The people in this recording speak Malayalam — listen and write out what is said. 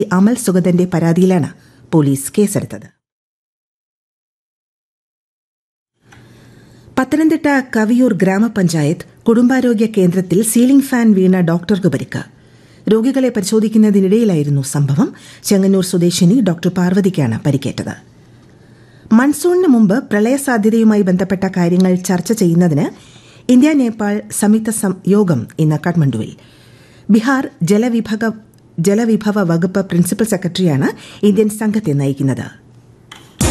അമൽ സുഗതന്റെ പരാതിയിലാണ് പോലീസ് കേസെടുത്തത് പത്തനംതിട്ട കവിയൂർ ഗ്രാമപഞ്ചായത്ത് കുടുംബാരോഗ്യ കേന്ദ്രത്തിൽ സീലിംഗ് ഫാൻ വീണ ഡോക്ടർക്ക് പരിക്ക് രോഗികളെ പരിശോധിക്കുന്നതിനിടയിലായിരുന്നു സംഭവം ചെങ്ങന്നൂർ സ്വദേശിനി ഡോക്ടർ പാർവതിക്കാണ് പരിക്കേറ്റത് മൺസൂണിന് മുമ്പ് പ്രളയ സാധ്യതയുമായി ബന്ധപ്പെട്ട കാര്യങ്ങൾ ചർച്ച ചെയ്യുന്നതിന് ഇന്ത്യ നേപ്പാൾ സംയുക്ത യോഗം ഇന്ന് കാഠ്മണ്ഡുവിൽ ബീഹാർ ജലവിഭവ ജലവിഭവ വകുപ്പ് പ്രിൻസിപ്പൽ സെക്രട്ടറിയാണ് ഇന്ത്യൻ സംഘത്തെ നയിക്കുന്നത്